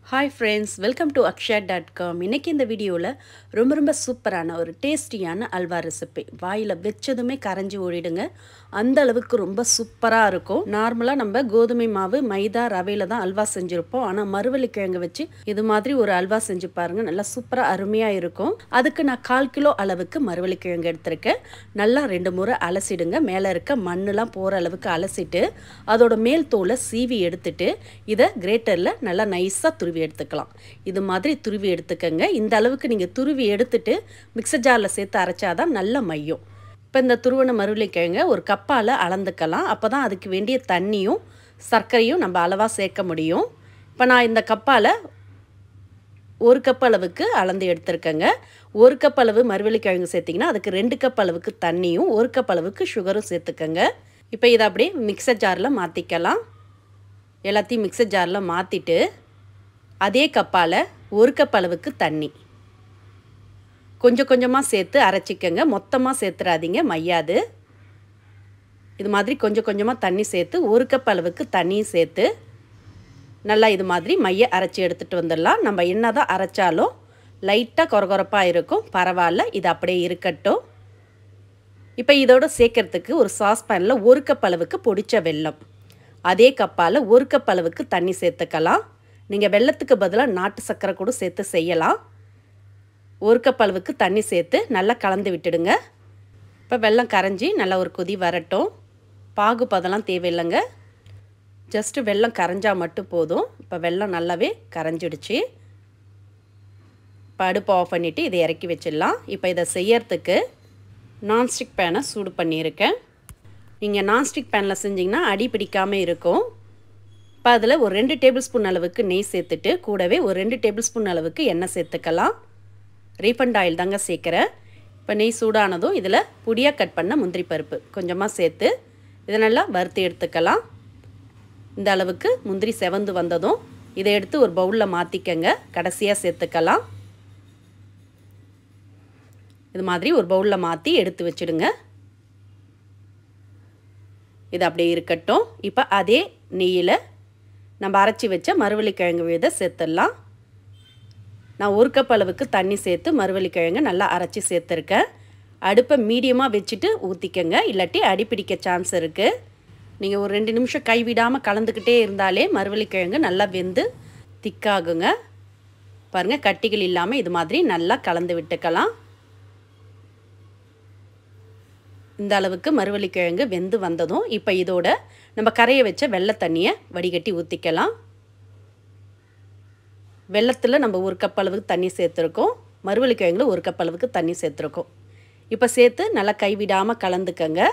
hi friends welcome to Akshaya dot com இன்றைக்கி இந்த வீடியோவில் ரொம்ப ரொம்ப சூப்பரான ஒரு டேஸ்டியான அல்வா ரெசிபி வாயில் வச்சதுமே கரைஞ்சி ஓடிடுங்க அந்த அளவுக்கு ரொம்ப சூப்பராக இருக்கும் நார்மலாக நம்ம கோதுமை மாவு மைதா ரவையில் தான் அல்வா செஞ்சுருப்போம் ஆனால் மறுவள்ளிக்கிழங்கு வச்சு இது மாதிரி ஒரு அல்வா செஞ்சு பாருங்கள் நல்லா சூப்பராக அருமையாக இருக்கும் அதுக்கு நான் கால் கிலோ அளவுக்கு மறுவள்ளிக்கிழங்கு எடுத்திருக்கேன் நல்லா ரெண்டு முறை அலசிடுங்க மேலே இருக்க மண்ணெலாம் போகிற அளவுக்கு அலசிட்டு அதோட மேல் தோலை சீவி எடுத்துட்டு இதை கிரேட்டரில் நல்லா நைஸாக துருவி எடுத்துக்கலாம் இது மாதிரி துருவி எடுத்துக்கங்க இந்த அளவுக்கு நீங்கள் துருவி எடுத்துட்டு மிக்சர் ஜாரில் சேர்த்து அரைச்சாதான் நல்ல மையம் இப்போ இந்த துருவன மருளைக்கிழங்க ஒரு கப்பால் அளந்துக்கலாம் அப்போ தான் அதுக்கு வேண்டிய தண்ணியும் சர்க்கரையும் நம்ம அளவாக சேர்க்க முடியும் இப்போ நான் இந்த கப்பால் ஒரு கப் அளவுக்கு அளந்து எடுத்துருக்கேங்க ஒரு கப் அளவு மறுவள்ளிக்கிழங்கு சேர்த்திங்கன்னா அதுக்கு ரெண்டு கப் அளவுக்கு தண்ணியும் ஒரு கப் அளவுக்கு சுகரும் சேர்த்துக்கங்க இப்போ இதை அப்படியே மிக்சர் ஜாரில் மாற்றிக்கலாம் எல்லாத்தையும் மிக்சர் ஜாரில் மாற்றிட்டு அதே கப்பால் ஒரு கப் அளவுக்கு தண்ணி கொஞ்சம் கொஞ்சமாக சேர்த்து அரைச்சிக்கங்க மொத்தமாக சேர்த்துறாதீங்க மையாது இது மாதிரி கொஞ்சம் கொஞ்சமாக தண்ணி சேர்த்து ஒரு கப் அளவுக்கு தண்ணியும் சேர்த்து நல்லா இது மாதிரி மைய அரைச்சி எடுத்துகிட்டு வந்துடலாம் நம்ம என்ன தான் அரைச்சாலும் லைட்டாக கொரகொரப்பாக இருக்கும் பரவாயில்ல இது அப்படியே இருக்கட்டும் இப்போ இதோட சேர்க்கறதுக்கு ஒரு சாஸ்பேனில் ஒரு கப் அளவுக்கு பொடிச்ச வெல்லம் அதே கப்பால் ஒரு கப் அளவுக்கு தண்ணி சேர்த்துக்கலாம் நீங்கள் வெள்ளத்துக்கு பதிலாக நாட்டு சர்க்கரை கூட சேர்த்து செய்யலாம் ஒரு கப் அளவுக்கு தண்ணி சேர்த்து நல்லா கலந்து விட்டுடுங்க இப்போ வெள்ளம் கரைஞ்சி நல்லா ஒரு கொதி வரட்டும் பாகு பதெல்லாம் தேவையில்லைங்க ஜஸ்ட்டு வெள்ளம் கரைஞ்சால் மட்டும் போதும் இப்போ வெள்ளம் நல்லாவே கரைஞ்சிடுச்சு இப்போ அடுப்பு ஆஃப் பண்ணிவிட்டு இதை இறக்கி வச்சிடலாம் இப்போ இதை செய்யறதுக்கு நான்ஸ்டிக் பேனை சூடு பண்ணியிருக்கேன் நீங்கள் நான்ஸ்டிக் பேனில் செஞ்சிங்கன்னா அடி பிடிக்காமல் இருக்கும் இப்போ அதில் ஒரு ரெண்டு டேபிள் ஸ்பூன் அளவுக்கு நெய் சேர்த்துட்டு கூடவே ஒரு ரெண்டு டேபிள் ஸ்பூன் அளவுக்கு எண்ணெய் சேர்த்துக்கலாம் ரீஃபண்ட் ஆயில் தாங்க சேர்க்குறேன் இப்போ நெய் சூடானதும் இதில் பொடியாக கட் பண்ண முந்திரி பருப்பு கொஞ்சமாக சேர்த்து இதை நல்லா வறுத்து எடுத்துக்கலாம் இந்த அளவுக்கு முந்திரி செவந்து வந்ததும் இதை எடுத்து ஒரு பவுலில் மாற்றிக்கங்க கடைசியாக சேர்த்துக்கலாம் இது மாதிரி ஒரு பவுலில் மாற்றி எடுத்து வச்சுடுங்க இது அப்படியே இருக்கட்டும் இப்போ அதே நெய்யில் நம்ம அரைச்சி வச்ச மறுவள்ளிக்கிழங்கு விழுத சேர்த்துடலாம் நான் ஒரு கப் அளவுக்கு தண்ணி சேர்த்து மறுவள்ளிக்கிழங்கு நல்லா அரைச்சி சேர்த்துருக்கேன் அடுப்பை மீடியமாக வச்சுட்டு ஊற்றிக்கங்க இல்லாட்டி அடிப்பிடிக்க சான்ஸ் இருக்குது நீங்கள் ஒரு ரெண்டு நிமிஷம் கைவிடாமல் கலந்துக்கிட்டே இருந்தாலே மறுவள்ளிக்கிழங்கு நல்லா வெந்து திக்காகுங்க பாருங்கள் கட்டிகள் இல்லாமல் இது மாதிரி நல்லா கலந்து விட்டுக்கலாம் இந்த அளவுக்கு மறுவள்ளிக்கிழங்கு வெந்து வந்ததும் இப்போ இதோட நம்ம கரைய வச்ச வெள்ளை தண்ணியை வடிகட்டி ஊற்றிக்கலாம் வெள்ளத்தில் நம்ம ஒரு கப் அளவுக்கு தண்ணி சேர்த்துருக்கோம் மறுவள்ளிக்கிழங்குல ஒரு கப் அளவுக்கு தண்ணி சேர்த்துருக்கோம் இப்போ சேர்த்து நல்லா கைவிடாமல் கலந்துக்கங்க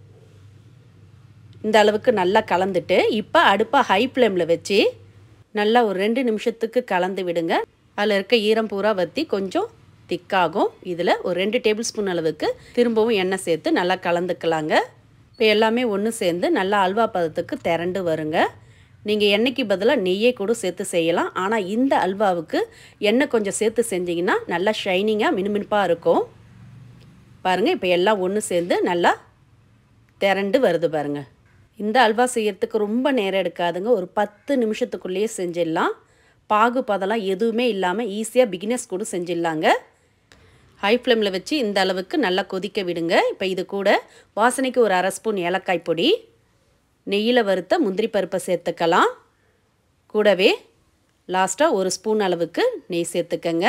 இந்த அளவுக்கு நல்லா கலந்துட்டு இப்போ அடுப்பை ஹை ஃப்ளேமில் வச்சு நல்லா ஒரு ரெண்டு நிமிஷத்துக்கு கலந்து விடுங்க அதில் இருக்க ஈரம் பூரா வற்றி கொஞ்சம் திக்காகும் இதில் ஒரு ரெண்டு டேபிள் ஸ்பூன் அளவுக்கு திரும்பவும் எண்ணெய் சேர்த்து நல்லா கலந்துக்கலாங்க இப்போ எல்லாமே ஒன்று சேர்ந்து நல்லா அல்வா பதத்துக்கு திரண்டு வருங்க நீங்கள் எண்ணெய்க்கு பதிலாக நெய்யை கூட சேர்த்து செய்யலாம் ஆனால் இந்த அல்வாவுக்கு எண்ணெய் கொஞ்சம் சேர்த்து செஞ்சிங்கன்னா நல்லா ஷைனிங்காக மினுமினுப்பாக இருக்கும் பாருங்கள் இப்போ எல்லாம் ஒன்று சேர்ந்து நல்லா திரண்டு வருது பாருங்கள் இந்த அல்வா செய்யறதுக்கு ரொம்ப நேரம் எடுக்காதுங்க ஒரு பத்து நிமிஷத்துக்குள்ளேயே செஞ்சிடலாம் பாகு பதெல்லாம் எதுவுமே இல்லாமல் ஈஸியாக பிகினர்ஸ் கூட செஞ்சிடலாங்க ஹை ஃப்ளேமில் வச்சு இந்த அளவுக்கு நல்லா கொதிக்க விடுங்க இப்போ இது கூட வாசனைக்கு ஒரு அரை ஸ்பூன் ஏலக்காய் பொடி நெய்யில் வறுத்த முந்திரி பருப்பை சேர்த்துக்கலாம் கூடவே லாஸ்ட்டாக ஒரு ஸ்பூன் அளவுக்கு நெய் சேர்த்துக்கங்க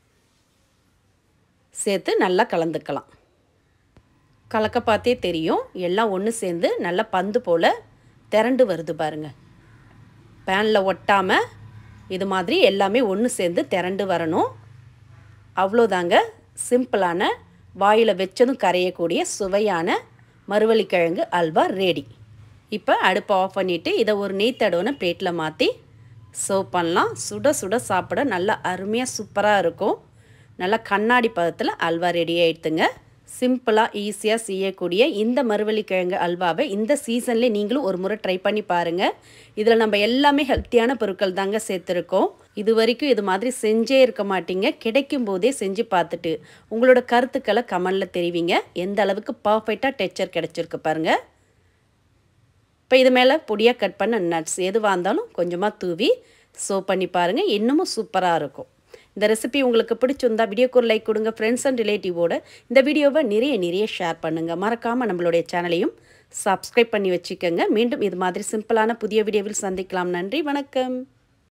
சேர்த்து நல்லா கலந்துக்கலாம் கலக்க பார்த்தே தெரியும் எல்லாம் ஒன்று சேர்ந்து நல்லா பந்து போல் திரண்டு வருது பாருங்கள் பேனில் ஒட்டாமல் இது மாதிரி எல்லாமே ஒன்று சேர்ந்து திரண்டு வரணும் அவ்வளோதாங்க சிம்பிளான வாயில் வச்சதும் கரையக்கூடிய சுவையான மறுவள்ளிக்கிழங்கு அல்வா ரெடி இப்போ அடுப்பை ஆஃப் பண்ணிவிட்டு இதை ஒரு நெய் தடவுன பிளேட்டில் மாற்றி சர்வ் பண்ணலாம் சுட சுட சாப்பிட நல்லா அருமையாக சூப்பராக இருக்கும் நல்லா கண்ணாடி பதத்தில் அல்வா ரெடி ஆகிடுதுங்க சிம்பிளாக ஈஸியாக செய்யக்கூடிய இந்த மறுவள்ளிக்கிழங்கு அல்வாவை இந்த சீசன்லேயே நீங்களும் ஒரு முறை ட்ரை பண்ணி பாருங்கள் இதில் நம்ம எல்லாமே ஹெல்த்தியான பொருட்கள் தாங்க சேர்த்துருக்கோம் இது வரைக்கும் இது மாதிரி செஞ்சே இருக்க மாட்டீங்க கிடைக்கும் போதே செஞ்சு பார்த்துட்டு உங்களோட கருத்துக்களை கமெண்டில் தெரிவிங்க எந்த அளவுக்கு பர்ஃபெக்டாக டெக்சர் கிடச்சிருக்கு பாருங்கள் இப்போ இது மேலே பொடியாக கட் பண்ண நட்ஸ் எதுவாக இருந்தாலும் கொஞ்சமாக தூவி ஸோ பண்ணி பாருங்கள் இன்னமும் சூப்பராக இருக்கும் இந்த ரெசிபி உங்களுக்கு பிடிச்சிருந்தா வீடியோக்கு ஒரு லைக் கொடுங்க ஃப்ரெண்ட்ஸ் அண்ட் ரிலேட்டிவோட இந்த வீடியோவை நிறைய நிறைய ஷேர் பண்ணுங்கள் மறக்காமல் நம்மளுடைய சேனலையும் சப்ஸ்கிரைப் பண்ணி வச்சுக்கோங்க மீண்டும் இது மாதிரி சிம்பிளான புதிய வீடியோவில் சந்திக்கலாம் நன்றி வணக்கம்